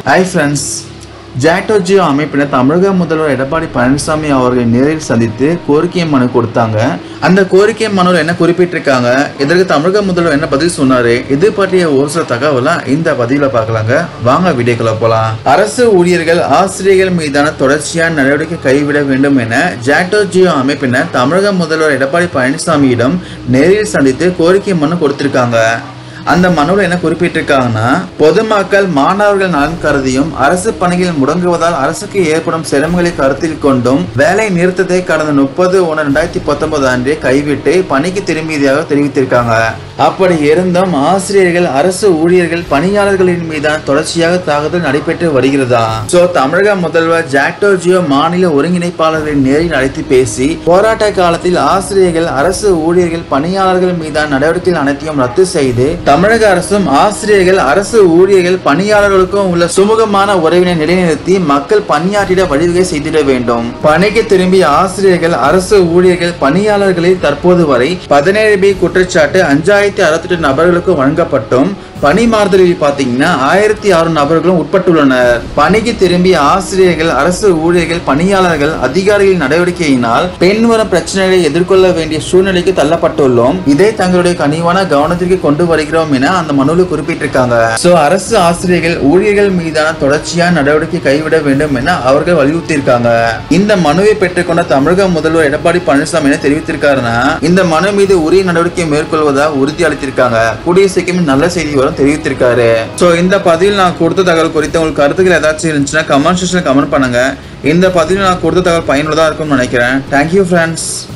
hi friends JACTO Jio அமைப்பினர் தமிழக முதல்வர் எடப்பாடி பழனிசாமி அவர்களை நேரில் சந்தித்து கோரிக்கை மனு கொடுத்தாங்க அந்த கோரிக்கை மனுவில் என்ன குறிப்பிட்டிருக்காங்க இதற்கு தமிழக முதல்வர் என்ன பதில் சொன்னாரு இது பற்றிய ஒரு சில தகவலாம் இந்த பதிவுல பார்க்கலாங்க வாங்க வீடியோக்குள்ள போலாம் அரசு ஊழியர்கள் ஆசிரியர்கள் மீதான தொடர்ச்சியான நடவடிக்கை கைவிட வேண்டும் என ஜாக்டோ ஜியோ அமைப்பினர் தமிழக முதல்வர் எடப்பாடி பழனிசாமியிடம் நேரில் சந்தித்து கோரிக்கை மனு கொடுத்திருக்காங்க அந்த மனுவில் என்ன குறிப்பிட்டிருக்காங்கன்னா பொதுமக்கள் மாணவர்கள் நலன் கருதியும் அரசு பணிகள் முடங்குவதால் அரசுக்கு ஏற்படும் சிரமங்களை கருத்தில் கொண்டும் வேலை நிறுத்தத்தை கடந்த முப்பது ஒன்று ரெண்டாயிரத்தி பத்தொன்பது அன்றே கைவிட்டு பணிக்கு திரும்பியதாக தெரிவித்திருக்காங்க அப்படி இருந்தும் ஆசிரியர்கள் அரசு ஊழியர்கள் பணியாளர்களின் மீதான தொடர்ச்சியாக தாக்குதல் நடைபெற்று வருகிறதா சோ தமிழக முதல்வர் ஜாக்டோ ஜியோ மாநில ஒருங்கிணைப்பாளர்களின் நேரில் அழைத்து பேசி போராட்ட காலத்தில் ஆசிரியர்கள் அரசு ஊழியர்கள் பணியாளர்கள் மீதான நடவடிக்கைகள் அனைத்தையும் ரத்து செய்து தமிழக அரசும் ஆசிரியர்கள் அரசு ஊழியர்கள் பணியாளர்களுக்கும் உள்ள சுமூகமான உறவினை நிலைநிறுத்தி மக்கள் பணியாற்றிட வழிவகை செய்திட வேண்டும் பணிக்கு திரும்பிய ஆசிரியர்கள் அரசு ஊழியர்கள் பணியாளர்களில் தற்போது வரை பதினேழு பி குற்றச்சாட்டு அஞ்சாயிரத்தி அறுபத்தெட்டு நபர்களுக்கு வழங்கப்பட்டும் பணி மாறுதலில் பார்த்தீங்கன்னா ஆயிரத்தி ஆறு நபர்களும் உட்பட்டுள்ளனர் பணிக்கு திரும்பிய ஆசிரியர்கள் அரசு ஊழியர்கள் பணியாளர்கள் அதிகாரிகளின் நடவடிக்கையினால் பின்வரும் பிரச்சனைகளை எதிர்கொள்ள வேண்டிய சூழ்நிலைக்கு தள்ளப்பட்டுள்ளோம் இதை தங்களுடைய கனிவான கவனத்திற்கு கொண்டு வருகிறோம் என அந்த மனுவில் குறிப்பிட்டிருக்காங்க சோ அரசு ஆசிரியர்கள் ஊழியர்கள் மீதான தொடர்ச்சியான நடவடிக்கை கைவிட வேண்டும் என அவர்கள் வலியுறுத்தியிருக்காங்க இந்த மனுவை பெற்றுக்கொண்ட தமிழக முதல்வர் எடப்பாடி பழனிசாமி என்ன தெரிவித்திருக்காருன்னா இந்த மனு மீது உரிய நடவடிக்கை மேற்கொள்வதாக உறுதி அளித்திருக்காங்க கூடிய சீக்கிரம் நல்ல செய்தி வரும் தெரிவித்திருக்காரு சோ இந்த பதிவில் நான் கொடுத்த தகவல் குறித்து உங்களுக்கு கருத்துக்கள் ஏதாச்சும் இருந்துச்சுன்னா கமெண்ட் செக்ஷன்ல கமெண்ட் பண்ணுங்க இந்த பதிவில் நான் கொடுத்த தகவல் பயனுள்ளதா இருக்கும்னு நினைக்கிறேன் தேங்க்யூ ஃப்ரெண்ட்ஸ்